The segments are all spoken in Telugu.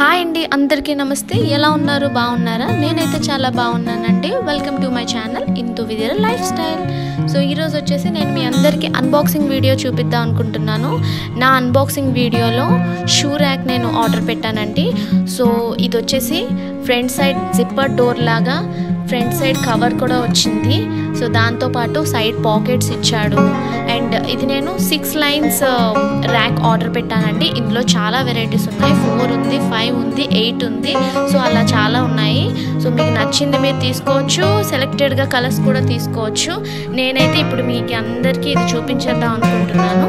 హాయ్ అండి అందరికీ నమస్తే ఎలా ఉన్నారు బాగున్నారా నేనైతే చాలా బాగున్నానండి welcome to my channel Indu Vidra lifestyle so ఈరోజు వచ్చేసి నేను మీ అందరికీ అన్బాక్సింగ్ వీడియో చూపిద్దాం అనుకుంటున్నాను నా అన్బాక్సింగ్ వీడియోలో షూ ర్యాక్ నేను ఆర్డర్ పెట్టానండి సో ఇది వచ్చేసి ఫ్రంట్ సైడ్ జిప్పర్ డోర్ లాగా ఫ్రంట్ సైడ్ కవర్ కూడా వచ్చింది సో దాంతోపాటు సైడ్ పాకెట్స్ ఇచ్చాడు అండ్ ఇది నేను సిక్స్ లైన్స్ ర్యాక్ ఆర్డర్ పెట్టానండి ఇందులో చాలా వెరైటీస్ ఉన్నాయి ఫోర్ ఉంది ఫైవ్ ఉంది ఎయిట్ ఉంది సో అలా చాలా ఉన్నాయి సో మీకు నచ్చింది మీరు తీసుకోవచ్చు సెలెక్టెడ్గా కలర్స్ కూడా తీసుకోవచ్చు నేనైతే ఇప్పుడు మీకు అందరికీ ఇది చూపించేద్దాం అనుకుంటున్నాను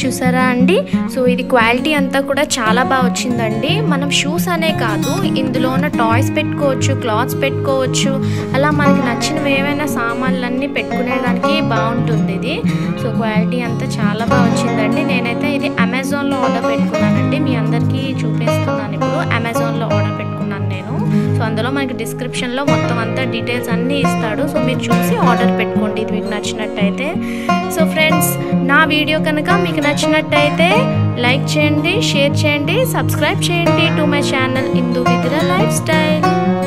చూసారా అండి సో ఇది క్వాలిటీ అంతా కూడా చాలా బాగా వచ్చిందండి మనం షూస్ అనే కాదు ఇందులో ఉన్న టాయ్స్ పెట్టుకోవచ్చు క్లాత్స్ పెట్టుకోవచ్చు అలా మనకి నచ్చినవి ఏవైనా సామాన్లన్నీ పెట్టుకునేదానికి బాగుంటుంది ఇది సో క్వాలిటీ అంతా చాలా బాగా వచ్చిందండి నేనైతే ఇది అమెజాన్లో ఆర్డర్ పెట్టుకున్నానండి మీ అందరికీ చూపిస్తున్నాను ఇప్పుడు అమెజాన్లో ఆర్డర్ పెట్టుకున్నాను నేను సో అందులో మనకి డిస్క్రిప్షన్లో మొత్తం అంతా డీటెయిల్స్ అన్నీ ఇస్తాడు సో మీరు చూసి ఆర్డర్ పెట్టుకోండి ఇది మీకు నచ్చినట్టయితే సో ఫ్రెండ్స్ నా వీడియో కనుక మీకు నచ్చినట్టయితే లైక్ చేయండి షేర్ చేయండి సబ్స్క్రైబ్ చేయండి to my channel Indu Vidra life style